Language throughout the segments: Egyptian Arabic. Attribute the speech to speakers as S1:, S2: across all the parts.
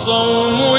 S1: الصوم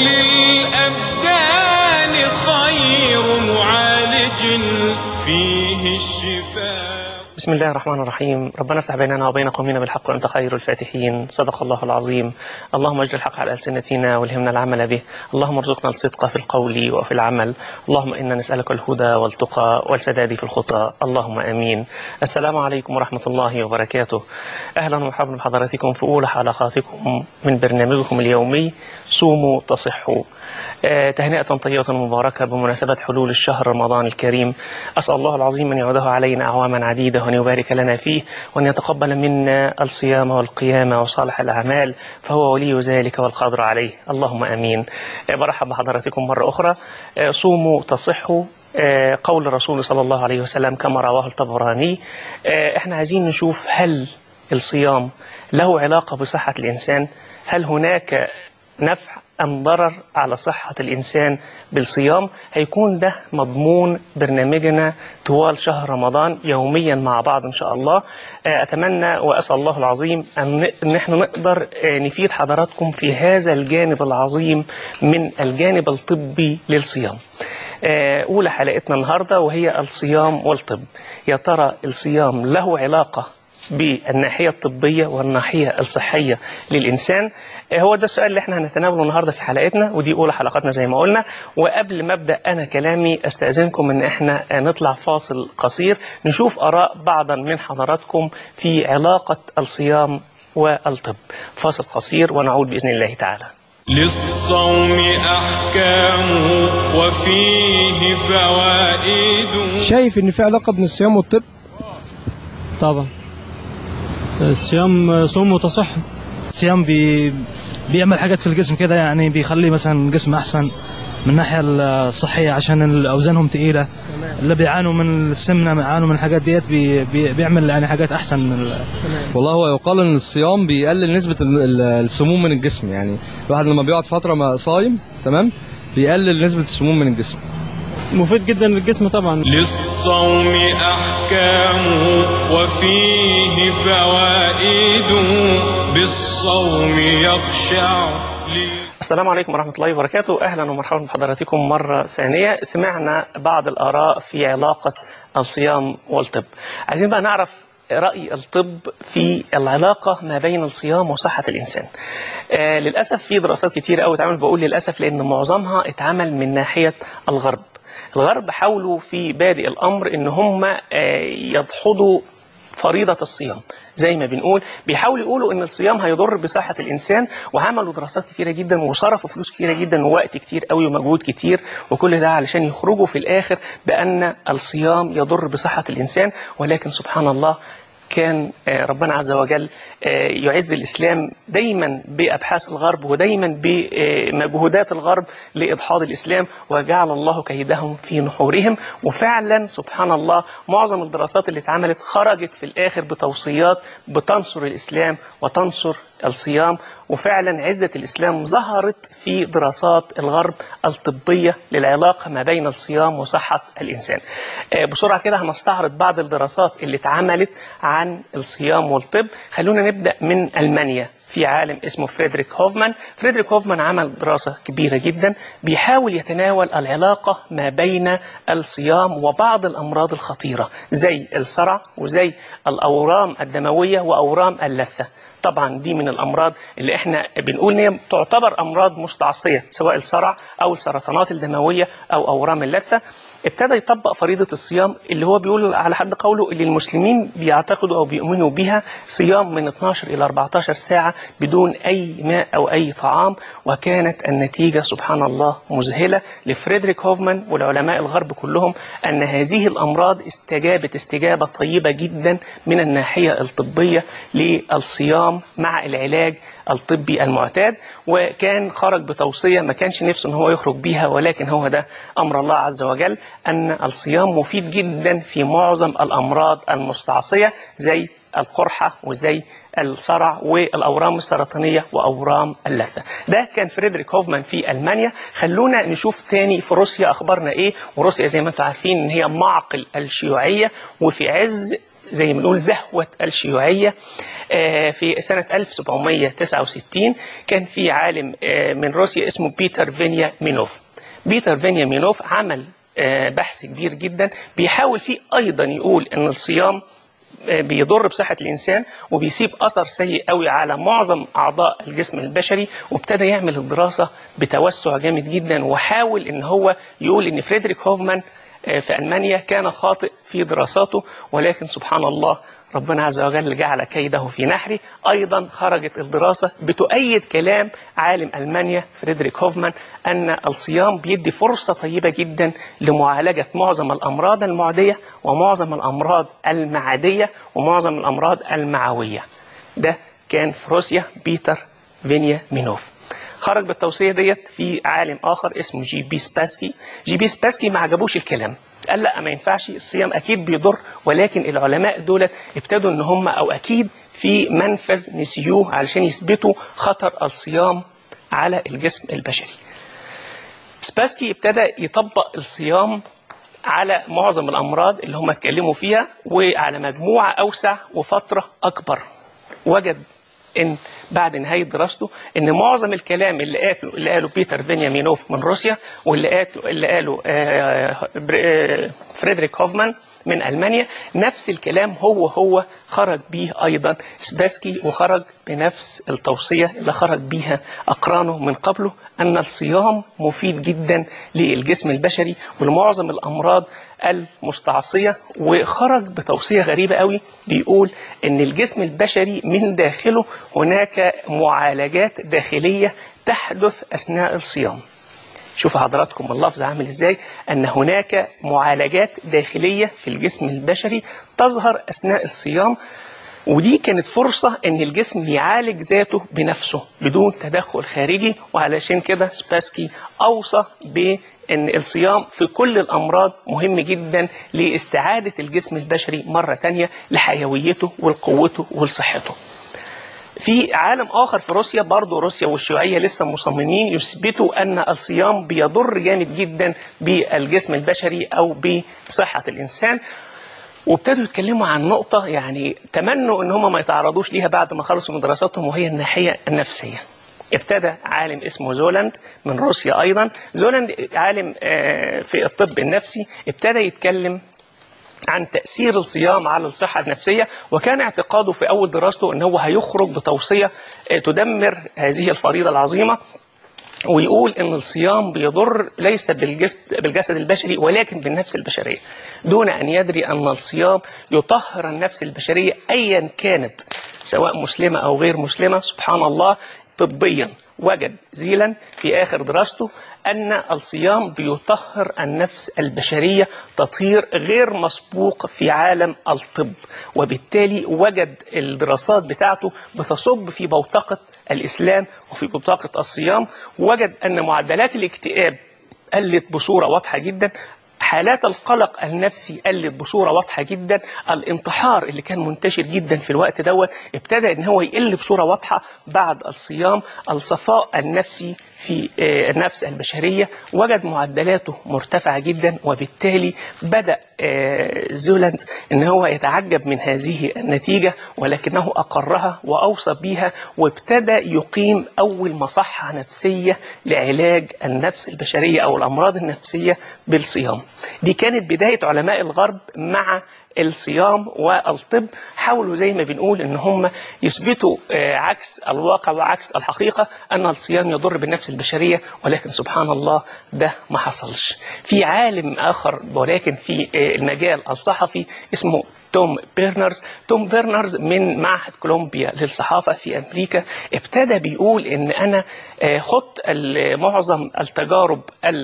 S1: للأبدان خير معالج فيه الشفاء
S2: بسم الله الرحمن الرحيم ربنا افتح بيننا وبين قومنا بالحق وانت خير الفاتحين صدق الله العظيم اللهم اجعل الحق على السنتنا والهمنا العمل به اللهم ارزقنا الصدق في القول وفي العمل اللهم انا نسالك الهدى والتقى والسداد في الخطى اللهم امين السلام عليكم ورحمه الله وبركاته اهلا ومرحبا بحضراتكم في اولى حلقاتكم من برنامجكم اليومي صوموا تصحوا آه، تهنئة طيبة مباركة بمناسبة حلول الشهر رمضان الكريم أسأل الله العظيم أن يعوده علينا أعواما عديدة وأن يبارك لنا فيه وأن يتقبل منا الصيام والقيام وصالح الأعمال فهو ولي ذلك والقادر عليه اللهم أمين آه، برحب بحضراتكم مرة أخرى آه، صوموا تصحوا آه، قول الرسول صلى الله عليه وسلم كما رواه الطبراني آه، احنا عايزين نشوف هل الصيام له علاقة بصحة الإنسان هل هناك نفع أم ضرر على صحة الإنسان بالصيام هيكون ده مضمون برنامجنا طوال شهر رمضان يوميا مع بعض إن شاء الله آه، أتمنى وأسأل الله العظيم أن إن إحنا نقدر آه، نفيد حضراتكم في هذا الجانب العظيم من الجانب الطبي للصيام آه، أولى حلقتنا النهاردة وهي الصيام والطب يا ترى الصيام له علاقة بالناحية الطبية والناحية الصحية للإنسان آه، هو ده السؤال اللي احنا هنتناوله النهاردة في حلقتنا ودي أولى حلقاتنا زي ما قلنا وقبل ما أبدأ أنا كلامي أستأذنكم إن احنا آه، نطلع فاصل قصير نشوف آراء بعضا من حضراتكم في علاقة الصيام والطب فاصل قصير ونعود بإذن الله تعالى
S1: للصوم أحكام وفيه فوائد
S3: شايف ان في علاقه بين الصيام والطب
S4: طبعا الصيام صوم وتصح الصيام بي بيعمل حاجات في الجسم كده يعني بيخلي مثلا الجسم احسن من الناحيه الصحيه عشان اوزانهم تقيله اللي بيعانوا من السمنه بيعانوا من الحاجات ديت بي بي بيعمل يعني حاجات احسن من ال-
S5: والله هو يقال ان الصيام بيقلل نسبه ال- ال- السموم من الجسم يعني الواحد لما بيقعد فتره ما صايم تمام بيقلل نسبه السموم من الجسم
S4: مفيد جدا للجسم طبعا
S1: للصوم أحكام وفيه فوائد بالصوم يخشع لي
S2: السلام عليكم ورحمة الله وبركاته أهلا ومرحبا بحضراتكم مرة ثانية سمعنا بعض الآراء في علاقة الصيام والطب عايزين بقى نعرف رأي الطب في العلاقة ما بين الصيام وصحة الإنسان آه للأسف في دراسات كتير قوي اتعمل بقول للأسف لأن معظمها اتعمل من ناحية الغرب الغرب حاولوا في بادئ الأمر إن هم آه يدحضوا فريضة الصيام زي ما بنقول بيحاولوا يقولوا ان الصيام هيضر بصحه الانسان وعملوا دراسات كتيره جدا وصرفوا فلوس كتيره جدا ووقت كتير قوي ومجهود كتير وكل ده علشان يخرجوا في الاخر بان الصيام يضر بصحه الانسان ولكن سبحان الله كان آه، ربنا عز وجل آه، يعز الإسلام دايما بأبحاث الغرب ودايما بمجهودات الغرب لإدحاض الإسلام وجعل الله كيدهم في نحورهم وفعلا سبحان الله معظم الدراسات اللي اتعملت خرجت في الآخر بتوصيات بتنصر الإسلام وتنصر الصيام وفعلا عزة الإسلام ظهرت في دراسات الغرب الطبية للعلاقة ما بين الصيام وصحة الإنسان آه، بسرعة كده هنستعرض بعض الدراسات اللي اتعملت عن الصيام والطب خلونا نبدأ من ألمانيا في عالم اسمه فريدريك هوفمان فريدريك هوفمان عمل دراسة كبيرة جدا بيحاول يتناول العلاقة ما بين الصيام وبعض الأمراض الخطيرة زي الصرع وزي الأورام الدموية وأورام اللثة طبعا دي من الامراض اللي احنا بنقول ان هي تعتبر امراض مستعصيه سواء الصرع او السرطانات الدمويه او اورام اللثه ابتدى يطبق فريضه الصيام اللي هو بيقول على حد قوله اللي المسلمين بيعتقدوا او بيؤمنوا بها صيام من 12 الى 14 ساعه بدون اي ماء او اي طعام وكانت النتيجه سبحان الله مذهله لفريدريك هوفمان والعلماء الغرب كلهم ان هذه الامراض استجابت استجابه طيبه جدا من الناحيه الطبيه للصيام مع العلاج الطبي المعتاد وكان خرج بتوصيه ما كانش نفسه ان هو يخرج بيها ولكن هو ده امر الله عز وجل ان الصيام مفيد جدا في معظم الامراض المستعصيه زي القرحه وزي الصرع والاورام السرطانيه واورام اللثه. ده كان فريدريك هوفمان في المانيا، خلونا نشوف تاني في روسيا اخبارنا ايه، وروسيا زي ما انتم عارفين ان هي معقل الشيوعيه وفي عز زي ما بنقول زهوة الشيوعية آه، في سنة 1769 كان في عالم آه، من روسيا اسمه بيتر فينيا مينوف بيتر فينيا مينوف عمل آه، بحث كبير جدا بيحاول فيه أيضا يقول أن الصيام بيضر بصحة الإنسان وبيسيب أثر سيء قوي على معظم أعضاء الجسم البشري وابتدى يعمل الدراسة بتوسع جامد جدا وحاول إن هو يقول إن فريدريك هوفمان آه، في ألمانيا كان خاطئ في دراساته ولكن سبحان الله ربنا عز وجل جعل كيده في نحره أيضا خرجت الدراسة بتؤيد كلام عالم ألمانيا فريدريك هوفمان أن الصيام بيدي فرصة طيبة جدا لمعالجة معظم الأمراض المعدية ومعظم الأمراض المعدية ومعظم الأمراض المعوية ده كان في روسيا بيتر فينيا مينوف خرج بالتوصية ديت في عالم آخر اسمه جي بي سباسكي جي بي سباسكي ما عجبوش الكلام قال لا ما ينفعش الصيام أكيد بيضر ولكن العلماء دول ابتدوا إن هم أو أكيد في منفذ نسيوه علشان يثبتوا خطر الصيام على الجسم البشري سباسكي ابتدى يطبق الصيام على معظم الأمراض اللي هم اتكلموا فيها وعلى مجموعة أوسع وفترة أكبر وجد ان بعد نهايه دراسته ان معظم الكلام اللي قاله اللي قاله بيتر فينيامينوف من روسيا واللي قاله اللي قاله آه، بر- آه، فريدريك هوفمان من المانيا نفس الكلام هو هو خرج به ايضا سباسكي وخرج بنفس التوصيه اللي خرج بيها اقرانه من قبله ان الصيام مفيد جدا للجسم البشري ولمعظم الامراض المستعصيه وخرج بتوصيه غريبه قوي بيقول ان الجسم البشري من داخله هناك معالجات داخليه تحدث اثناء الصيام شوفوا حضراتكم اللفظ عامل ازاي ان هناك معالجات داخليه في الجسم البشري تظهر اثناء الصيام ودي كانت فرصة إن الجسم يعالج ذاته بنفسه بدون تدخل خارجي وعلشان كده سباسكي أوصى بأن الصيام في كل الأمراض مهم جدا لاستعادة الجسم البشري مرة تانية لحيويته ولقوته ولصحته في عالم آخر في روسيا برضه روسيا والشيوعية لسه مصممين يثبتوا أن الصيام بيضر جامد جدا بالجسم البشري أو بصحة الإنسان وابتدوا يتكلموا عن نقطة يعني تمنوا ان هم ما يتعرضوش ليها بعد ما خلصوا من دراساتهم وهي الناحية النفسية. ابتدى عالم اسمه زولاند من روسيا ايضا، زولاند عالم آه، في الطب النفسي ابتدى يتكلم عن تأثير الصيام على الصحة النفسية وكان اعتقاده في أول دراسته أن هو هيخرج بتوصية آه، تدمر هذه الفريضة العظيمة ويقول ان الصيام بيضر ليس بالجسد بالجسد البشري ولكن بالنفس البشريه دون ان يدري ان الصيام يطهر النفس البشريه ايا كانت سواء مسلمه او غير مسلمه سبحان الله طبيا وجد زيلا في اخر دراسته ان الصيام بيطهر النفس البشريه تطهير غير مسبوق في عالم الطب وبالتالي وجد الدراسات بتاعته بتصب في بوتقه الاسلام وفي بطاقه الصيام وجد ان معدلات الاكتئاب قلت بصوره واضحه جدا حالات القلق النفسي قلت بصوره واضحه جدا الانتحار اللي كان منتشر جدا في الوقت دوت ابتدى ان هو يقل بصوره واضحه بعد الصيام الصفاء النفسي في آه، النفس البشريه وجد معدلاته مرتفعه جدا وبالتالي بدا آه، زولاند ان هو يتعجب من هذه النتيجه ولكنه اقرها واوصى بها وابتدى يقيم اول مصحه نفسيه لعلاج النفس البشريه او الامراض النفسيه بالصيام. دي كانت بدايه علماء الغرب مع الصيام والطب حاولوا زي ما بنقول ان هم يثبتوا آه، عكس الواقع وعكس الحقيقه ان الصيام يضر بالنفس البشريه ولكن سبحان الله ده ما حصلش. في عالم اخر ولكن في آه، المجال الصحفي اسمه توم بيرنرز توم بيرنرز من معهد كولومبيا للصحافة في أمريكا ابتدى بيقول إن أنا آه، خدت ال- معظم التجارب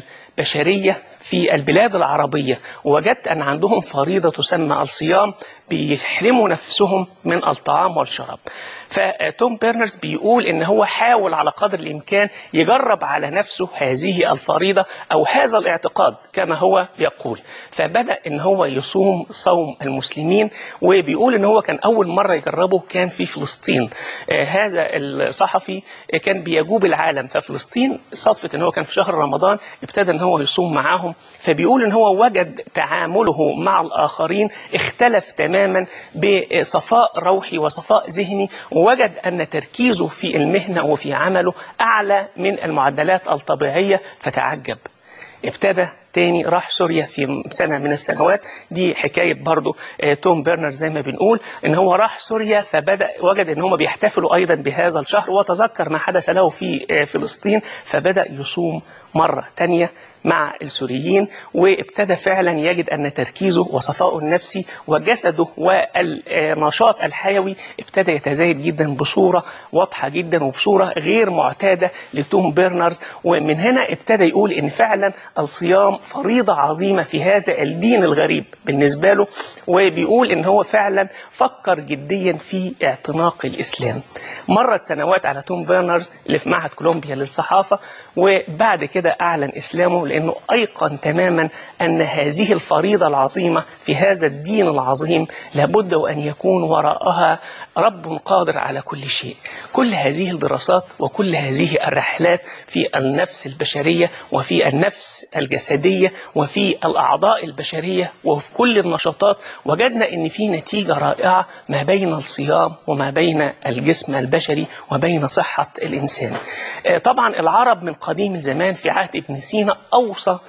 S2: البشرية في البلاد العربية ووجدت أن عندهم فريضة تسمى الصيام بيحرموا نفسهم من الطعام والشراب فتوم بيرنرز بيقول ان هو حاول على قدر الامكان يجرب على نفسه هذه الفريضه او هذا الاعتقاد كما هو يقول فبدا ان هو يصوم صوم المسلمين وبيقول ان هو كان اول مره يجربه كان في فلسطين آه هذا الصحفي كان بيجوب العالم ففلسطين صدفه ان هو كان في شهر رمضان ابتدى ان هو يصوم معاهم فبيقول ان هو وجد تعامله مع الاخرين اختلف تماما تماما بصفاء روحي وصفاء ذهني ووجد أن تركيزه في المهنة وفي عمله أعلى من المعدلات الطبيعية فتعجب ابتدى تاني راح سوريا في سنة من السنوات دي حكاية برضو آه، توم بيرنر زي ما بنقول ان هو راح سوريا فبدأ وجد ان هم بيحتفلوا ايضا بهذا الشهر وتذكر ما حدث له في آه، فلسطين فبدأ يصوم مرة تانية مع السوريين وابتدى فعلا يجد ان تركيزه وصفائه النفسي وجسده والنشاط الحيوي ابتدى يتزايد جدا بصوره واضحه جدا وبصوره غير معتاده لتوم بيرنرز ومن هنا ابتدى يقول ان فعلا الصيام فريضه عظيمه في هذا الدين الغريب بالنسبه له وبيقول ان هو فعلا فكر جديا في اعتناق الاسلام. مرت سنوات على توم بيرنرز اللي في معهد كولومبيا للصحافه وبعد كده اعلن اسلامه لانه ايقن تماما ان هذه الفريضه العظيمه في هذا الدين العظيم لابد وان يكون وراءها رب قادر على كل شيء. كل هذه الدراسات وكل هذه الرحلات في النفس البشريه وفي النفس الجسديه وفي الاعضاء البشريه وفي كل النشاطات وجدنا ان في نتيجه رائعه ما بين الصيام وما بين الجسم البشري وبين صحه الانسان. آه، طبعا العرب من قديم الزمان في عهد ابن سينا اوصى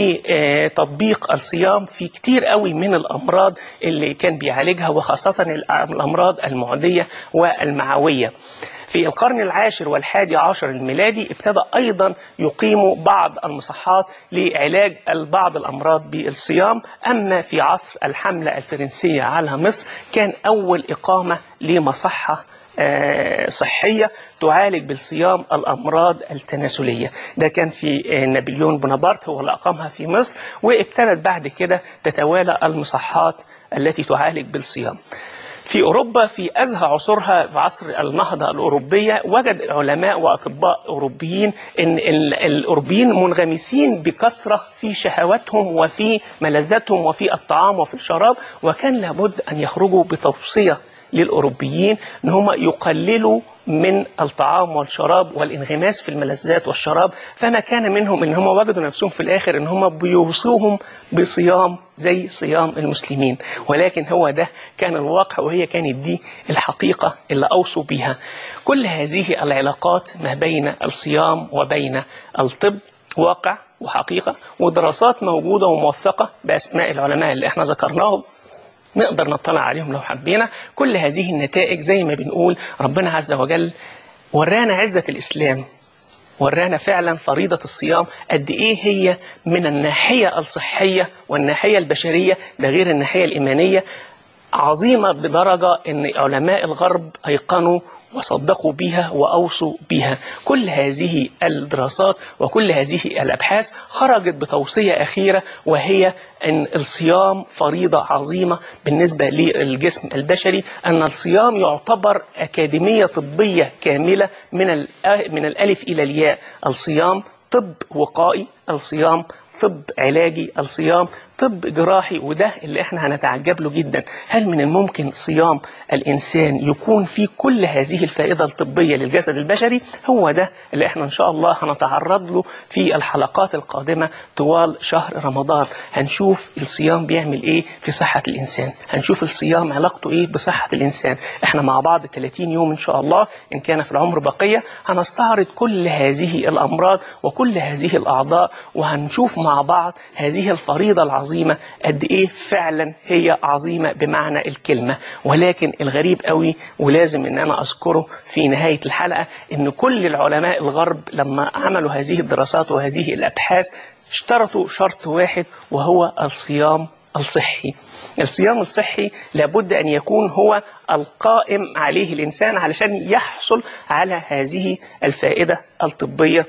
S2: بتطبيق الصيام في كتير قوي من الامراض اللي كان بيعالجها وخاصه الامراض المعديه والمعويه. في القرن العاشر والحادي عشر الميلادي ابتدى أيضا يقيم بعض المصحات لعلاج بعض الأمراض بالصيام أما في عصر الحملة الفرنسية على مصر كان أول إقامة لمصحة آه، صحية تعالج بالصيام الأمراض التناسلية ده كان في آه، نابليون بونابرت هو اللي أقامها في مصر وابتدت بعد كده تتوالى المصحات التي تعالج بالصيام في أوروبا في أزهى عصورها في عصر النهضة الأوروبية وجد علماء وأطباء أوروبيين أن ال- الأوروبيين منغمسين بكثرة في شهواتهم وفي ملذاتهم وفي الطعام وفي الشراب وكان لابد أن يخرجوا بتوصية للأوروبيين أن هم يقللوا من الطعام والشراب والانغماس في الملذات والشراب فما كان منهم ان هم وجدوا نفسهم في الاخر ان هم بيوصوهم بصيام زي صيام المسلمين ولكن هو ده كان الواقع وهي كانت دي الحقيقه اللي اوصوا بها كل هذه العلاقات ما بين الصيام وبين الطب واقع وحقيقه ودراسات موجوده وموثقه باسماء العلماء اللي احنا ذكرناهم نقدر نطلع عليهم لو حبينا كل هذه النتائج زي ما بنقول ربنا عز وجل ورانا عزة الإسلام ورانا فعلا فريضة الصيام قد إيه هي من الناحية الصحية والناحية البشرية ده غير الناحية الإيمانية عظيمة بدرجة أن علماء الغرب أيقنوا وصدقوا بها وأوصوا بها كل هذه الدراسات وكل هذه الأبحاث خرجت بتوصية أخيرة وهي أن الصيام فريضة عظيمة بالنسبة للجسم البشري أن الصيام يعتبر أكاديمية طبية كاملة من الأ- من الألف إلى الياء الصيام طب وقائي الصيام طب علاجي الصيام طب جراحي وده اللي احنا هنتعجب له جدا هل من الممكن صيام الانسان يكون فيه كل هذه الفائده الطبيه للجسد البشري هو ده اللي احنا ان شاء الله هنتعرض له في الحلقات القادمه طوال شهر رمضان هنشوف الصيام بيعمل ايه في صحه الانسان هنشوف الصيام علاقته ايه بصحه الانسان احنا مع بعض 30 يوم ان شاء الله ان كان في العمر بقيه هنستعرض كل هذه الامراض وكل هذه الاعضاء وهنشوف مع بعض هذه الفريضه العظيمه قد ايه فعلا هي عظيمه بمعنى الكلمه ولكن الغريب قوي ولازم ان انا اذكره في نهايه الحلقه ان كل العلماء الغرب لما عملوا هذه الدراسات وهذه الابحاث اشترطوا شرط واحد وهو الصيام الصحي الصيام الصحي لابد أن يكون هو القائم عليه الإنسان علشان يحصل على هذه الفائدة الطبية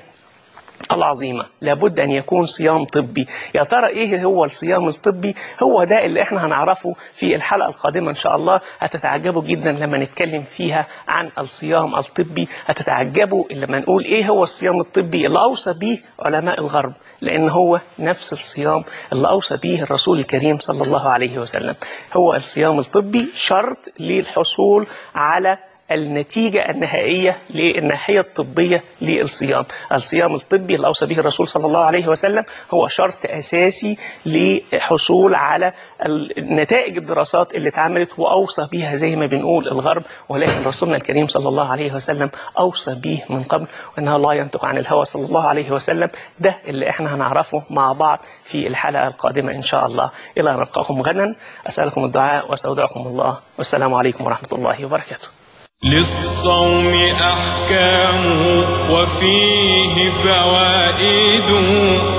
S2: العظيمة لابد أن يكون صيام طبي يا ترى إيه هو الصيام الطبي هو ده اللي إحنا هنعرفه في الحلقة القادمة إن شاء الله هتتعجبوا جدا لما نتكلم فيها عن الصيام الطبي هتتعجبوا لما نقول إيه هو الصيام الطبي اللي أوصى به علماء الغرب لأن هو نفس الصيام اللي أوصى به الرسول الكريم صلى الله عليه وسلم هو الصيام الطبي شرط للحصول على النتيجة النهائية للناحية الطبية للصيام الصيام الطبي اللي أوصى به الرسول صلى الله عليه وسلم هو شرط أساسي لحصول على نتائج الدراسات اللي اتعملت وأوصى بها زي ما بنقول الغرب ولكن رسولنا الكريم صلى الله عليه وسلم أوصى به من قبل وأنه لا ينطق عن الهوى صلى الله عليه وسلم ده اللي احنا هنعرفه مع بعض في الحلقة القادمة إن شاء الله إلى أن نلقاكم غدا أسألكم الدعاء واستودعكم الله والسلام عليكم ورحمة الله وبركاته
S1: للصوم أحكام وفيه فوائد